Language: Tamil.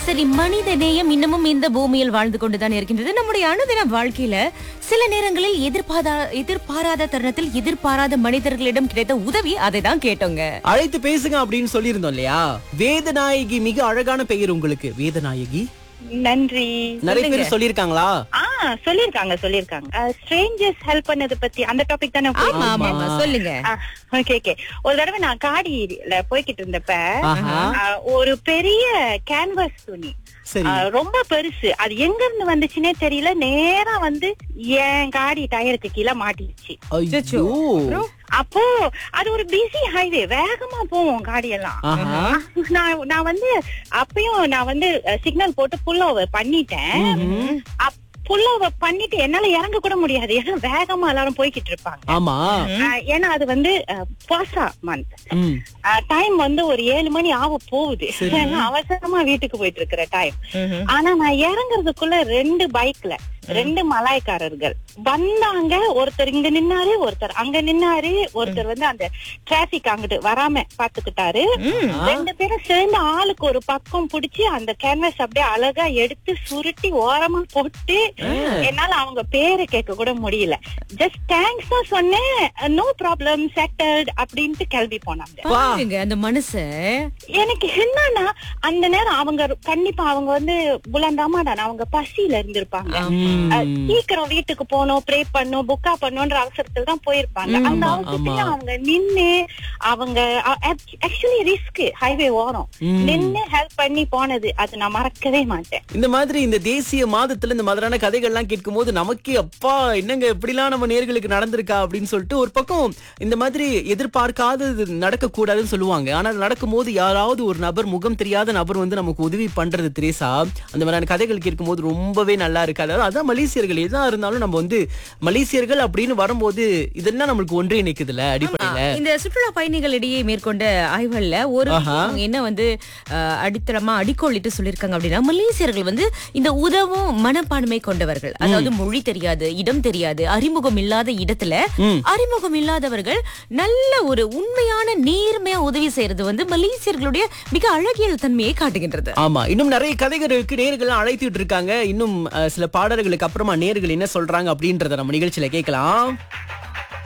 சரி மனித நேயம் இன்னமும் இந்த பூமியில் வாழ்ந்து கொண்டுதான் இருக்கின்றது நம்முடைய அனுதின வாழ்க்கையில சில நேரங்களில் எதிர்பாரா எதிர்பாராத தருணத்தில் எதிர்பாராத மனிதர்களிடம் கிடைத்த உதவி அதை தான் கேட்டோங்க அழைத்து பேசுங்க அப்படின்னு சொல்லியிருந்தோம் இல்லையா வேதநாயகி மிக அழகான பெயர் உங்களுக்கு வேதநாயகி நன்றி நிறைய பேர் சொல்லியிருக்காங்களா ஆ சொல்லிருக்காங்க சொல்லிருக்காங்க ஸ்ட்ரேஞ்சர்ஸ் ஹெல்ப் பண்ணது பத்தி அந்த டாபிக் தானே ஆமா ஆமா ஆமா சொல்லுங்க ஓகே ஓகே ஒரு தடவை நான் காடியில போய்கிட்டு இருந்தப்ப ஆஹா. ஆ, ஒரு பெரிய கேன்வாஸ் துணி சரி ஆ, ரொம்ப பெருசு அது எங்க இருந்து வந்துச்சுன்னே தெரியல நேரா வந்து என் காடி டயருக்கு கீழே மாட்டிடுச்சு ஐயோ அப்போ அது ஒரு பிஸி ஹைவே வேகமா போவோம் காடியெல்லாம் ஆஹா. நான் நான் வந்து அப்பயும் நான் வந்து சிக்னல் போட்டு புல் ஓவர் பண்ணிட்டேன் புல் ஓவர் பண்ணிட்டு என்னால இறங்க கூட முடியாது ஏன்னா வேகமா எல்லாரும் போய்கிட்டு இருப்பாங்க ஆமா அஹ், ஏன்னா அது வந்து பாசா மந்த் ம். டைம் வந்து ஒரு ஏழு மணி ஆக போகுது ஏன்னா அவசரமா வீட்டுக்கு போயிட்டு இருக்கிற டைம் ஆனா நான் இறங்குறதுக்குள்ள ரெண்டு பைக்ல ரெண்டு மலாய்க்காரர்கள் வந்தாங்க ஒருத்தர் இங்க நின்னாரு ஒருத்தர் அங்க நின்னாரு ஒருத்தர் வந்து அந்த டிராபிக் அங்கிட்டு வராம பாத்துக்கிட்டாரு ரெண்டு பேரும் சேர்ந்து ஆளுக்கு ஒரு பக்கம் புடிச்சு அந்த கேன்வாஸ் அப்படியே அழகா எடுத்து சுருட்டி ஓரமா போட்டு என்னால அவங்க பேரை கேட்க கூட முடியல ஜஸ்ட் தேங்க்ஸ் தான் சொன்னேன் நோ ப்ராப்ளம் செட்டில்ட் அப்படின்ட்டு கிளம்பி போனாங்க பாருங்க அந்த மனுஷன் எனக்கு என்னன்னா அந்த நேரம் அவங்க கண்டிப்பா அவங்க வந்து புலந்தாமாடான் அவங்க பசியில இருந்திருப்பாங்க அஹ், சீக்கிரம் வீட்டுக்கு போகணும் ப்ரே பண்ணும் புக்கா பண்ணுன்ற அவசரத்துல தான் போயிருப்பாங்க அந்த அவசரத்துல அவங்க நின்னு அவங்க ஆக்சுவலி ரிஸ்க் ஹைவே ஓரம் நின்னு ஹெல்ப் பண்ணி போனது அது நான் மறக்கவே மாட்டேன் இந்த மாதிரி இந்த தேசிய மாதத்துல இந்த மாதிரியான கதைகள்லாம் கேட்கும் போது நமக்கே அப்பா என்னங்க இப்படிலாம் நம்ம நேர்களுக்கு நடந்திருக்கா அப்படின்னு சொல்லிட்டு ஒரு பக்கம் இந்த மாதிரி எதிர்பார்க்காதது நடக்க கூடாதுன்னு சொல்லுவாங்க ஆனா அது நடக்கும்போது யாராவது ஒரு நபர் முகம் தெரியாத நபர் வந்து நமக்கு உதவி பண்றது திரேசா அந்த மாதிரியான கதைகள் கேட்கும் போது ரொம்பவே நல்லா இருக்கு அதாவது அதான் மலேசியர்கள் எதா இருந்தாலும் நம்ம வந்து மலேசியர்கள் அப்படின்னு வரும்போது இதெல்லாம் நம்மளுக்கு ஒன்றிணைக்குதுல அடிப்படையில இந்த சுற்றுலா பயணிகளிடையே மேற்கொண்ட ஆய்வுகள்ல ஒரு விஷயம் அவங்க என்ன வந்து அஹ், அடித்தளமா அடிக்கோளிட்டு சொல்லிருக்காங்க அப்படின்னா மலேசியர்கள் வந்து இந்த உதவும் மனப்பான்மை கொண்டவர்கள் அதாவது மொழி தெரியாது இடம் தெரியாது அறிமுகம் இல்லாத இடத்துல அறிமுகம் இல்லாதவர்கள் நல்ல ஒரு உண்மையான நேர்மையா உதவி செய்யறது வந்து மலேசியர்களுடைய மிக அழகியல் தன்மையை காட்டுகின்றது ஆமா இன்னும் நிறைய கதைகள் இருக்கு நேர்கள் அழைத்துட்டு இருக்காங்க இன்னும் அஹ், சில பாடல்களுக்கு அப்புறமா நேர்கள் என்ன சொல்றாங்க அப்படின்றத நம்ம நிகழ்ச்சியில கேட்கலாம்